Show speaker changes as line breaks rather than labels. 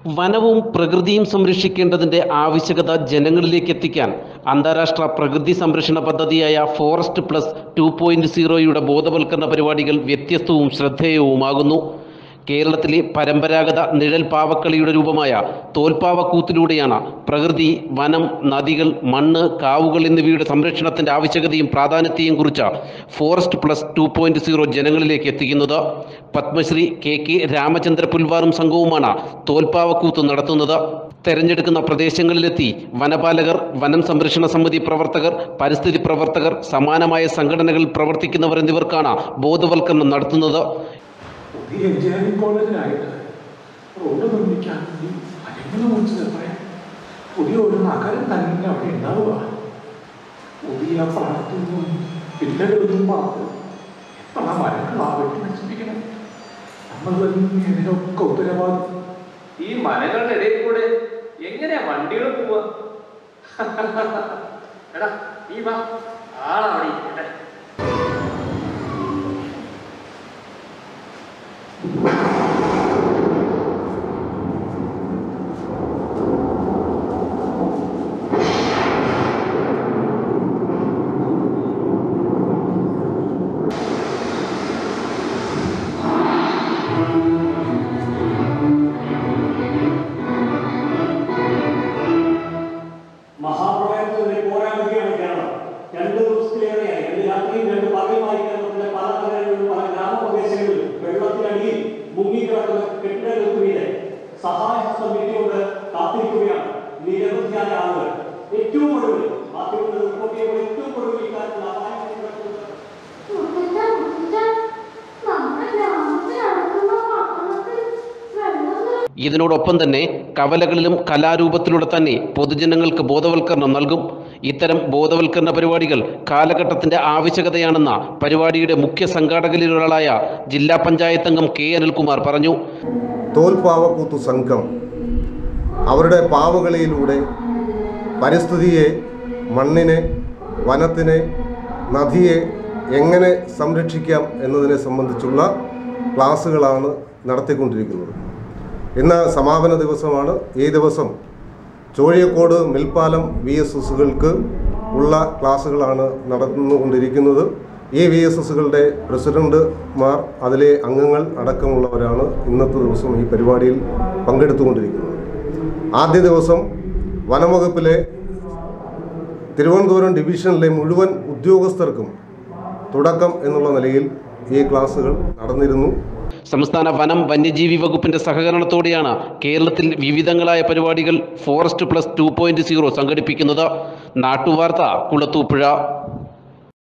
വനവും പ്രകൃതിയും സംരക്ഷിക്കേണ്ടതിന്റെ ആവശ്യകത ജനങ്ങളിലേക്ക് എത്തിക്കാൻ അന്താരാഷ്ട്ര പ്രകൃതി സംരക്ഷണ പദ്ധതിയായ ഫോറസ്റ്റ് പ്ലസ് ടു പോയിന്റ് സീറോയുടെ ബോധവൽക്കരണ പരിപാടികൾ വ്യത്യസ്തവും ശ്രദ്ധേയവുമാകുന്നു കേരളത്തിലെ പരമ്പരാഗത നിഴൽ പാവക്കളിയുടെ രൂപമായ തോൽപ്പാവക്കൂത്തിലൂടെയാണ് പ്രകൃതി വനം നദികൾ മണ്ണ് കാവുകൾ എന്നിവയുടെ സംരക്ഷണത്തിന്റെ ആവശ്യകതയും പ്രാധാന്യത്തെയും കുറിച്ച് forest plus two point zero ജനങ്ങളിലേക്ക് എത്തിക്കുന്നത് പത്മശ്രീ കെ കെ രാമചന്ദ്ര പുൽവാറും സംഘവുമാണ് തോൽപ്പാവക്കൂത്ത് നടത്തുന്നത് തെരഞ്ഞെടുക്കുന്ന പ്രദേശങ്ങളിലെത്തി വനപാലകർ വനം സംരക്ഷണ സമിതി പ്രവർത്തകർ പരിസ്ഥിതി പ്രവർത്തകർ സമാനമായ സംഘടനകളിൽ പ്രവർത്തിക്കുന്നവർ എന്നിവർക്കാണ് ബോധവൽക്കരണം നടത്തുന്നത്
പുതിയ എഞ്ചിനീയറിംഗ് കോളേജിനായിട്ട് റോഡ് നിർമ്മിക്കാൻ വേണ്ടി മരങ്ങൾ മുറിച്ച് നിർത്താൻ പുതിയ ഒരു നഗരം തന്നെ അവിടെ ഉണ്ടാവുക പുതിയ പാടത്തു നിന്നും പില്ലകളൊന്നും പാർത്ത് എത്ര മരങ്ങളാ വെട്ടി നശിപ്പിക്കണം നമ്മൾ തന്നെ ഇതിനൊക്കെ ഉത്തരവാദി
ഈ മലകളുടെ ഇടയിൽ കൂടെ എങ്ങനെയാ വണ്ടികൾ പോവാ എടാ ഈ വാ ആളവിടെ ഇരിക്കട്ടെ
മഹാപ്രളയത്തിനെതിരെ പോരാടുകയാണ് കേരളം രണ്ട് ദിവസത്തിലേറെയായി രണ്ട് രാത്രിയും രണ്ട് പകലുമായി കേരളത്തിലെ പല നഗരങ്ങളിലും പല ഗ്രാമപ്രദേശങ്ങളിലും വെള്ളത്തിനടിയിൽ മുങ്ങിക്കിടക്കുന്ന കെട്ടിടങ്ങൾക്ക് മീതെ സഹായഹസ്തം നീട്ടിക്കൊണ്ട് കാത്തിരിക്കുകയാണ് നിരവധിയായ ആളുകൾ ഏറ്റവും ഒടുവിൽ മാധ്യമങ്ങളിൽ റിപ്പോർട്ട് ചെയ്യുമ്പോൾ ഏറ്റവും ഒടുവിൽ ഇക്കാര്യത്തിൽ അപായം കിടക്കുന്നത്
മുത്തച്ഛാ, മുത്തച്ഛാ, നമ്മുടെ ഗ്രാമത്തിൽ നടക്കുന്ന പട്ടണത്തിൽ വെള്ളം നിറ-
ഇതിനോടൊപ്പം തന്നെ കവലകളിലും കലാരൂപത്തിലൂടെ തന്നെ പൊതുജനങ്ങൾക്ക് ബോധവൽക്കരണം നൽകും ഇത്തരം ബോധവൽക്കരണ പരിപാടികൾ കാലഘട്ടത്തിന്റെ ആവശ്യകതയാണെന്ന പരിപാടിയുടെ മുഖ്യ സംഘാടകരിൽ ഒരാളായ ജില്ലാ പഞ്ചായത്ത് അംഗം കെ അനിൽകുമാർ പറഞ്ഞു
തോൽപ്പാവക്കൂത്തു സംഘം അവരുടെ പാവകളിയിലൂടെ പരിസ്ഥിതിയെ മണ്ണിനെ വനത്തിനെ നദിയെ എങ്ങനെ സംരക്ഷിക്കാം എന്നതിനെ സംബന്ധിച്ചുള്ള ക്ലാസ്സുകളാണ് നടത്തിക്കൊണ്ടിരിക്കുന്നത് ഇന്ന് സമാപന ദിവസമാണ് ഈ ദിവസം ചോഴിയക്കോട് മിൽപ്പാലം വി എസ് എസുകൾക്ക് ഉള്ള ക്ലാസ്സുകളാണ് നടന്നുകൊണ്ടിരിക്കുന്നത് ഈ വി എസ് എസുകളുടെ പ്രസിഡന്റുമാർ അതിലെ അംഗങ്ങൾ അടക്കമുള്ളവരാണ് ഇന്നത്തെ ദിവസം ഈ പരിപാടിയിൽ പങ്കെടുത്തുകൊണ്ടിരിക്കുന്നത് ആദ്യ ദിവസം വനംവകുപ്പിലെ തിരുവനന്തപുരം ഡിവിഷനിലെ മുഴുവൻ ഉദ്യോഗസ്ഥർക്കും തുടക്കം എന്നുള്ള നിലയിൽ ഈ ക്ലാസ്സുകൾ നടന്നിരുന്നു
സംസ്ഥാന വനം വന്യജീവി വകുപ്പിന്റെ സഹകരണത്തോടെയാണ് കേരളത്തിൽ വിവിധങ്ങളായ പരിപാടികൾ forest plus two point zero സംഘടിപ്പിക്കുന്നത് നാട്ടുവാർത്ത കുളത്തൂപ്പുഴ